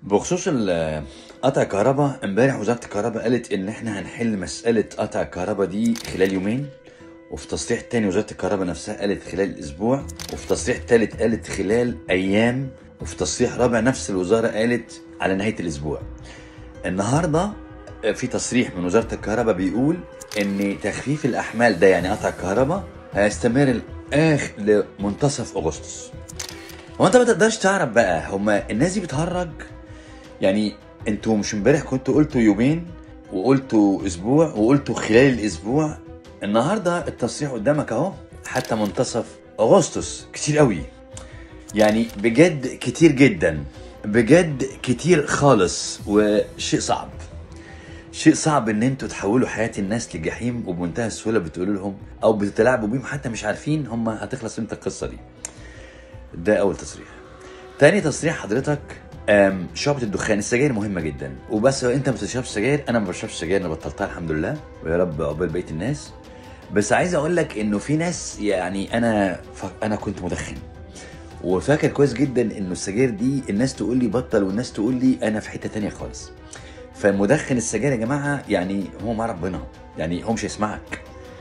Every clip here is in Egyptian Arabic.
بخصوص ال- قطع الكهرباء امبارح وزاره الكهرباء قالت ان احنا هنحل مساله قطع الكهرباء دي خلال يومين وفي تصريح تاني وزاره الكهرباء نفسها قالت خلال اسبوع وفي تصريح تالت قالت خلال ايام وفي تصريح رابع نفس الوزاره قالت على نهايه الاسبوع النهارده في تصريح من وزاره الكهرباء بيقول ان تخفيف الاحمال ده يعني قطع الكهرباء هيستمر لاخر لمنتصف اغسطس هو انت ما تقدرش تعرف بقى هما الناس دي بتهرج يعني انتوا مش امبارح كنتوا قلتوا يومين وقلتوا اسبوع وقلتوا خلال الاسبوع النهارده التصريح قدامك اهو حتى منتصف اغسطس كتير قوي يعني بجد كتير جدا بجد كتير خالص وشيء صعب شيء صعب ان انتوا تحولوا حياه الناس لجحيم وبمنتهى السهوله بتقولوا لهم او بتتلاعبوا بيهم حتى مش عارفين هم هتخلص امتى القصه دي ده اول تصريح تاني تصريح حضرتك أم، شعبة الدخان السجاير مهمة جدا وبس انت ما بتشربش سجاير انا ما بشربش سجاير انا بطلتها الحمد لله ويا رب عقبال بقية الناس بس عايز اقول لك انه في ناس يعني انا ف... انا كنت مدخن وفاكر كويس جدا انه السجاير دي الناس تقول لي بطل والناس تقول لي انا في حتة تانية خالص فمدخن السجاير يا جماعة يعني هو مع ربنا يعني هو مش هيسمعك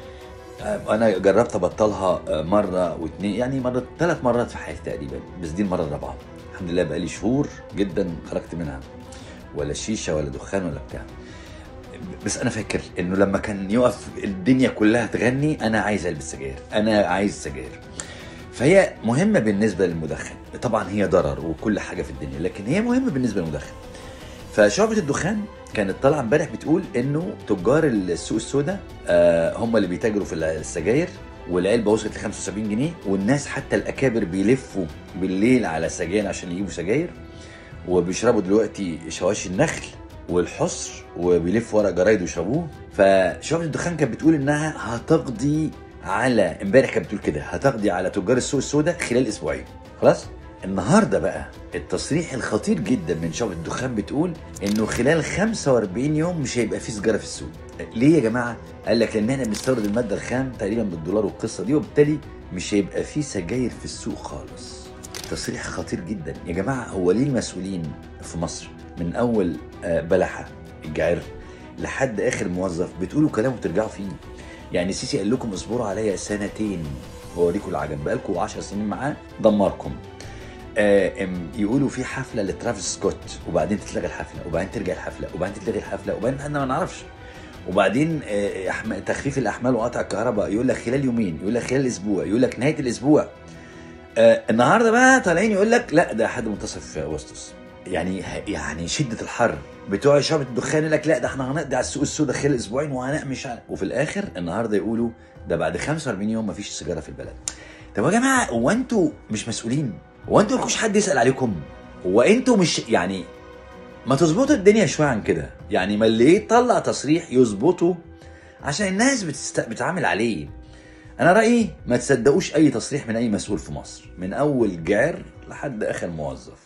انا جربت ابطلها مره واثنين يعني مره ثلاث مرات في حياتي تقريبا بس دي المره الرابعه الحمد لله بقالي شهور جدا خرجت منها ولا شيشه ولا دخان ولا بتاع بس انا فاكر انه لما كان يقف الدنيا كلها تغني انا عايز البس سجاير انا عايز سجاير فهي مهمه بالنسبه للمدخن طبعا هي ضرر وكل حاجه في الدنيا لكن هي مهمه بالنسبه للمدخن فشعبة الدخان كانت طالعه امبارح بتقول انه تجار السوق السوداء آه هم اللي بيتاجروا في السجاير والعلبه وصلت ل 75 جنيه والناس حتى الاكابر بيلفوا بالليل على سجاير عشان يجيبوا سجاير وبيشربوا دلوقتي شواشي النخل والحصر وبيلفوا ورق جرايد ويشربوه فشعبة الدخان كانت بتقول انها هتقضي على امبارح كانت بتقول كده هتقضي على تجار السوق السوداء خلال اسبوعين خلاص النهارده بقى التصريح الخطير جدا من شعبة الدخان بتقول انه خلال 45 يوم مش هيبقى في سيجاره في السوق. ليه يا جماعه؟ قال لك لان احنا بنستورد الماده الخام تقريبا بالدولار والقصه دي وبالتالي مش هيبقى في سجاير في السوق خالص. تصريح خطير جدا يا جماعه هو ليه المسؤولين في مصر من اول آه، بلحه الجعر لحد اخر موظف بتقولوا كلام وترجعوا فيه. يعني السيسي قال لكم اصبروا عليا سنتين واوريكم العجب بقالكم 10 سنين معاه دمركم. آه، ام- يقولوا في حفله لترافيس سكوت وبعدين تتلغي الحفله وبعدين ترجع الحفله وبعدين تتلغي الحفله وبعدين احنا ما نعرفش وبعدين آه، أحم- تخفيف الاحمال وقطع الكهرباء يقول لك خلال يومين يقول لك خلال اسبوع يقول لك نهايه الاسبوع آه، النهارده بقى طالعين يقول لك لا ده لحد منتصف اغسطس يعني يعني شده الحر بتوع شعبة الدخان يقول لك لا ده احنا هنقضي على السوق السوداء خلال اسبوعين وهنقمش على وفي الاخر النهارده يقولوا ده بعد 45 يوم مفيش سيجاره في البلد طب يا جماعه هو انتوا مش مسؤولين؟ هو انتوا مالكوش حد يسال عليكم؟ هو انتوا مش يعني ما تظبطوا الدنيا شويه عن كده يعني ما اللي يطلع تصريح يظبطه عشان الناس بتست... بتعامل عليه انا رايي ما تصدقوش اي تصريح من اي مسؤول في مصر من اول جار لحد اخر موظف